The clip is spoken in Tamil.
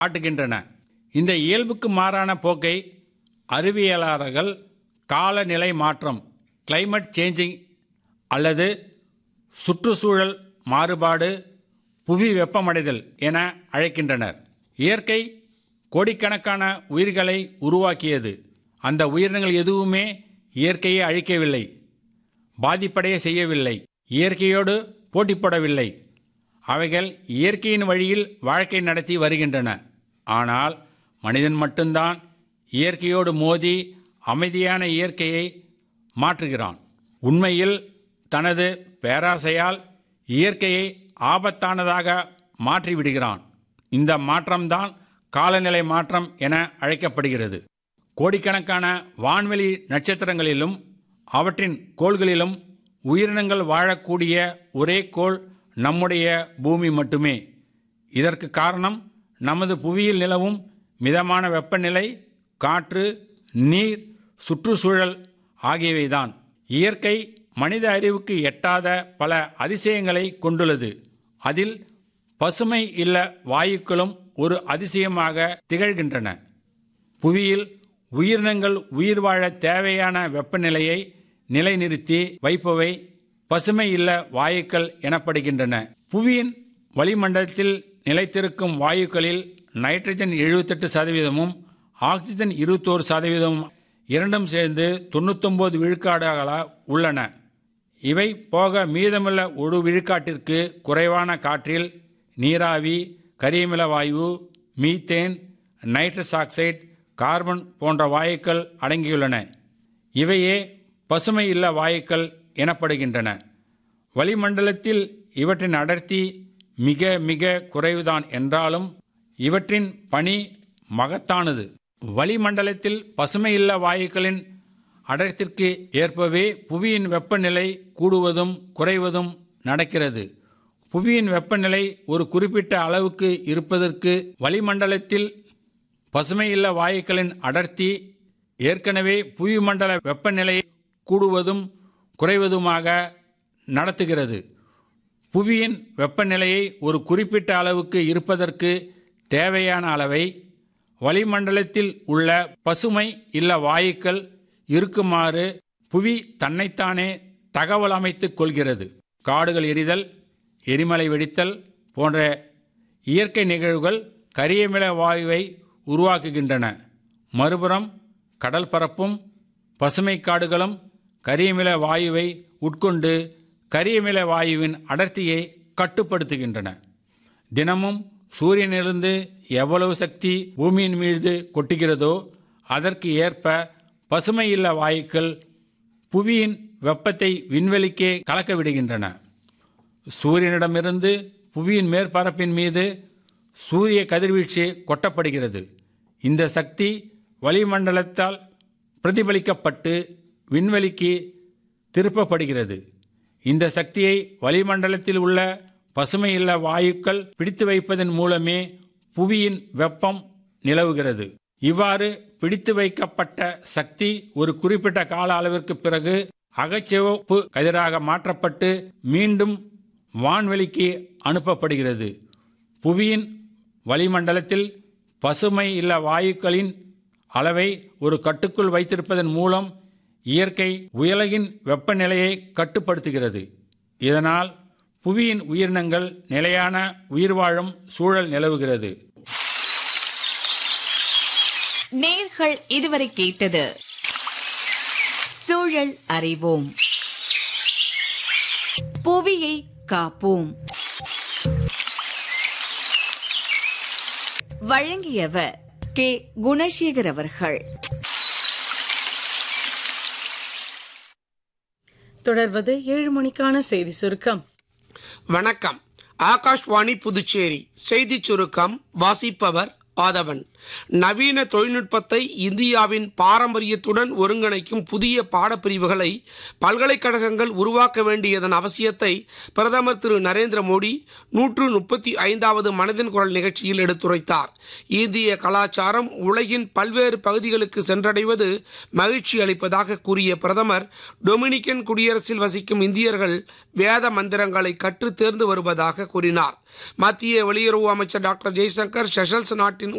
காட்டுகின்றன இந்த இயல்புக்கு மாறான போக்கை அறிவியலாளர்கள் காலநிலை மாற்றம் கிளைமேட் சேஞ்சிங் அல்லது சுற்றுச்சூழல் மாறுபாடு புவி வெப்பமடைதல் என அழைக்கின்றனர் இயற்கை கோடிக்கணக்கான உயிர்களை உருவாக்கியது அந்த உயிரினங்கள் எதுவுமே இயற்கையை அழிக்கவில்லை பாதிப்படைய செய்யவில்லை இயற்கையோடு போட்டி போடவில்லை அவைகள் இயற்கையின் வழியில் வாழ்க்கை நடத்தி வருகின்றன ஆனால் மனிதன் மட்டும்தான் இயற்கையோடு மோதி அமைதியான இயற்கையை மாற்றுகிறான் உண்மையில் தனது பேராசையால் இயற்கையை ஆபத்தானதாக மாற்றிவிடுகிறான் இந்த மாற்றம்தான் காலநிலை மாற்றம் என அழைக்கப்படுகிறது கோடிக்கணக்கான வான்வெளி நட்சத்திரங்களிலும் அவற்றின் கோள்களிலும் உயிரினங்கள் வாழக்கூடிய ஒரே கோள் நம்முடைய பூமி மட்டுமே இதற்கு காரணம் நமது புவியில் நிலவும் மிதமான வெப்பநிலை காற்று நீர் சுற்றுச்சூழல் ஆகியவைதான் இயற்கை மனித அறிவுக்கு எட்டாத பல அதிசயங்களை கொண்டுள்ளது அதில் பசுமை இல்ல வாயுக்களும் ஒரு அதிசயமாக திகழ்கின்றன புவியில் உயிரினங்கள் உயிர் வாழ தேவையான வெப்பநிலையை நிலைநிறுத்தி வைப்பவை பசுமை இல்ல வாயுக்கள் எனப்படுகின்றன புவியின் வளிமண்டலத்தில் நிலைத்திருக்கும் வாயுக்களில் நைட்ரஜன் எழுபத்தெட்டு சதவீதமும் ஆக்சிஜன் இருபத்தோரு சதவீதமும் இரண்டும் சேர்ந்து தொண்ணூத்தொம்பது விழுக்காடுகள உள்ளன இவை போக மீதமுள்ள ஒரு விழுக்காட்டிற்கு குறைவான காற்றில் நீராவி கரியமில வாயு மீத்தேன் நைட்ரஸ் ஆக்சைடு கார்பன் போன்ற வாயுக்கள் அடங்கியுள்ளன இவையே பசுமை இல்ல வாயுக்கள் எனப்படுகின்றன வளிமண்டலத்தில் இவற்றின் அடர்த்தி மிக மிக குறைவுதான் என்றாலும் இவற்றின் பணி மகத்தானது வளிமண்டலத்தில் பசுமை இல்ல வாயுக்களின் அடர்த்திற்கு ஏற்பவே புவியின் வெப்பநிலை கூடுவதும் குறைவதும் நடக்கிறது புவியின் வெப்பநிலை ஒரு குறிப்பிட்ட அளவுக்கு இருப்பதற்கு வளிமண்டலத்தில் பசுமை இல்ல வாயுக்களின் அடர்த்தி ஏற்கனவே புவி மண்டல வெப்பநிலை கூடுவதும் குறைவதுமாக நடத்துகிறது புவியின் வெப்பநிலையை ஒரு குறிப்பிட்ட அளவுக்கு இருப்பதற்கு தேவையான அளவை வளிமண்டலத்தில் உள்ள பசுமை இல்ல வாயுக்கள் இருக்குமாறு புவி தன்னைத்தானே தகவல் அமைத்துக் கொள்கிறது காடுகள் எரிதல் எரிமலை வெடித்தல் போன்ற இயற்கை நிகழ்வுகள் கரியமில வாயுவை உருவாக்குகின்றன மறுபுறம் கடல் பரப்பும் பசுமை காடுகளும் கரியமில வாயுவை உட்கொண்டு கரியமில வாயுவின் அடர்த்தியை கட்டுப்படுத்துகின்றன தினமும் சூரியனிலிருந்து எவ்வளவு சக்தி பூமியின் மீது கொட்டுகிறதோ அதற்கு ஏற்ப பசுமை இல்ல வாயுக்கள் புவியின் வெப்பத்தை விண்வெளிக்கே கலக்க விடுகின்றன சூரியனிடமிருந்து புவியின் மேற்பரப்பின் மீது சூரிய கதிர்வீச்சு கொட்டப்படுகிறது இந்த சக்தி வளிமண்டலத்தால் பிரதிபலிக்கப்பட்டு விண்வெளிக்கு திருப்பப்படுகிறது இந்த சக்தியை வளிமண்டலத்தில் உள்ள பசுமை இல்ல வாயுக்கள் பிடித்து வைப்பதன் மூலமே புவியின் வெப்பம் நிலவுகிறது இவ்வாறு பிடித்து வைக்கப்பட்ட சக்தி ஒரு குறிப்பிட்ட கால அளவிற்கு பிறகு அகச்சிவப்பு கதிராக மாற்றப்பட்டு மீண்டும் வான்வெளிக்கு அனுப்பப்படுகிறது புவியின் வளிமண்டலத்தில் பசுமை இல்ல வாயுக்களின் அளவை ஒரு கட்டுக்குள் வைத்திருப்பதன் மூலம் இயற்கை உலகின் வெப்பநிலையை கட்டுப்படுத்துகிறது இதனால் புவியின் உயிரினங்கள் நிலையான உயிர் வாழும் சூழல் நிலவுகிறது நேர்கள் இதுவரை கேட்டது சூழல் அறிவோம் புவியை காப்போம் வழங்கியவர் கே குணசேகர் அவர்கள் தொடர்வது ஏழு மணிக்கான செய்தி சுருக்கம் வணக்கம் ஆகாஷ்வாணி புதுச்சேரி செய்திச் சுருக்கம் வாசிப்பவர் ஆதவன் நவீன தொழில்நுட்பத்தை இந்தியாவின் பாரம்பரியத்துடன் ஒருங்கிணைக்கும் புதிய பாடப்பிரிவுகளை பல்கலைக்கழகங்கள் உருவாக்க வேண்டியதன் அவசியத்தை பிரதமர் திரு நரேந்திர மோடி நூற்று முப்பத்தி ஐந்தாவது மனதின் குரல் நிகழ்ச்சியில் எடுத்துரைத்தார் இந்திய கலாச்சாரம் உலகின் பல்வேறு பகுதிகளுக்கு சென்றடைவது மகிழ்ச்சி அளிப்பதாக கூறிய பிரதமர் டொமினிக்கன் குடியரசில் வசிக்கும் இந்தியர்கள் வேத மந்திரங்களை கற்று தேர்ந்து வருவதாக கூறினார் மத்திய வெளியுறவு அமைச்சர் டாக்டர் ஜெய்சங்கர் செஷல்ஸ் நாட்டின்